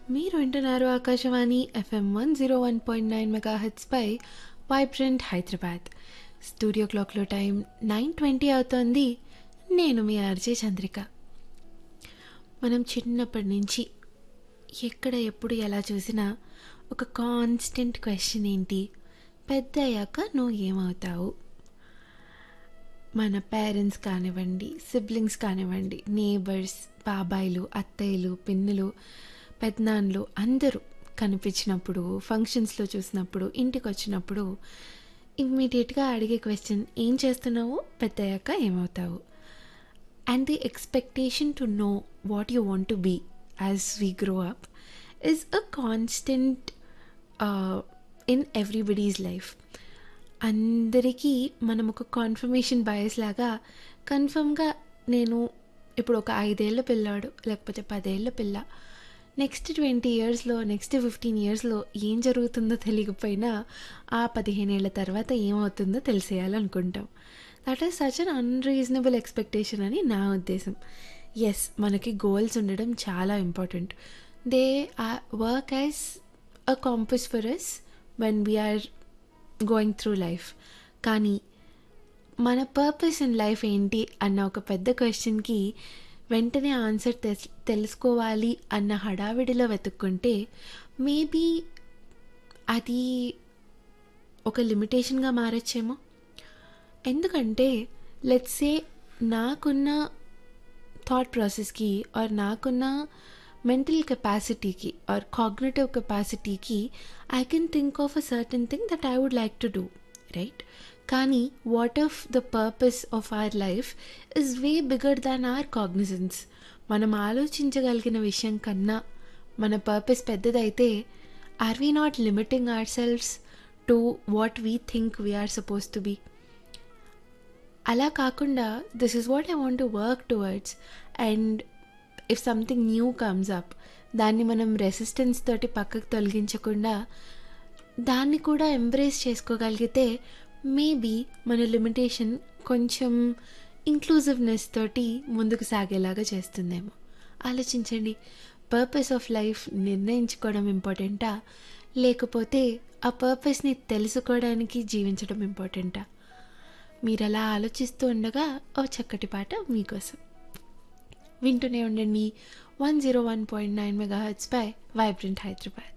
మీరు వింటున్నారు Akashvani FM one zero one point nine mega పై వైబ్రెంట్ హైదరాబాద్ స్టూడియో క్లాక్లో టైం నైన్ ట్వంటీ అవుతోంది నేను మీ ఆర్జే చంద్రిక మనం చిన్నప్పటి నుంచి ఎక్కడ ఎప్పుడు ఎలా చూసినా ఒక కాన్స్టెంట్ క్వశ్చన్ ఏంటి పెద్ద అయ్యాక నువ్వు ఏమవుతావు మన పేరెంట్స్ కానివ్వండి సిబ్లింగ్స్ కానివ్వండి నేబర్స్ బాబాయిలు అత్తయ్యలు పిన్నులు పెద్దనాన్నలు అందరూ కనిపించినప్పుడు ఫంక్షన్స్లో చూసినప్పుడు ఇంటికి వచ్చినప్పుడు ఇమ్మీడియట్గా అడిగే క్వశ్చన్ ఏం చేస్తున్నావు పెద్దయ్యాక ఏమవుతావు and the expectation to know what you want to be as we grow up is a constant in everybody's life అందరికీ మనం ఒక కాన్ఫర్మేషన్ బయస్ లాగా కన్ఫర్మ్గా నేను ఇప్పుడు ఒక ఐదేళ్ళ పిల్లాడు లేకపోతే పదేళ్ళ పిల్ల నెక్స్ట్ ట్వంటీ ఇయర్స్లో నెక్స్ట్ ఫిఫ్టీన్ ఇయర్స్లో ఏం జరుగుతుందో తెలియకపోయినా ఆ పదిహేనేళ్ల తర్వాత ఏమవుతుందో తెలిసేయాలనుకుంటాం that is such an unreasonable expectation అని నా ఉద్దేశం ఎస్ మనకి గోల్స్ ఉండడం చాలా important they are work as a compass for us when we're going through life కానీ మన పర్పస్ ఇన్ లైఫ్ ఏంటి అన్న ఒక పెద్ద క్వశ్చన్కి వెంటనే ఆన్సర్ తెస్ తెలుసుకోవాలి అన్న హడావిడిలో వెతుక్కుంటే మేబీ అది ఒక లిమిటేషన్గా మారచ్చేమో ఎందుకంటే లెట్సే నాకున్న థాట్ ప్రాసెస్కి ఆర్ నాకున్న మెంటల్ కెపాసిటీకి ఆర్ కాగ్నేటివ్ కెపాసిటీకి I can think of a certain thing that I would like to do right కానీ what of the purpose of our life is way bigger than our cognizance మనం ఆలోచించగలిగిన విషయం కన్నా మన purpose పెద్దదైతే are we not limiting ourselves to what we think we're suppose to be అలా కాకుండా this is what I want to work towards and if something new comes up దాన్ని మనం రెసిస్టెన్స్ తోటి పక్కకు తొలగించకుండా దాన్ని కూడా ఎంబ్రేస్ చేసుకోగలిగితే మేబీ మన లిమిటేషన్ కొంచెం ఇంక్లూజివ్నెస్ తోటి ముందుకు సాగేలాగా చేస్తుందేమో ఆలోచించండి పర్పస్ ఆఫ్ లైఫ్ నిర్ణయించుకోవడం ఇంపార్టెంటా లేకపోతే ఆ పర్పస్ని తెలుసుకోవడానికి జీవించడం ఇంపార్టెంటా మీరు అలా ఆలోచిస్తూ ఉండగా ఓ చక్కటి పాట మీకోసం వింటూనే ఉండండి one zero one point nine mega హెచ్పై వైబ్రెంట్ హైదరాబాద్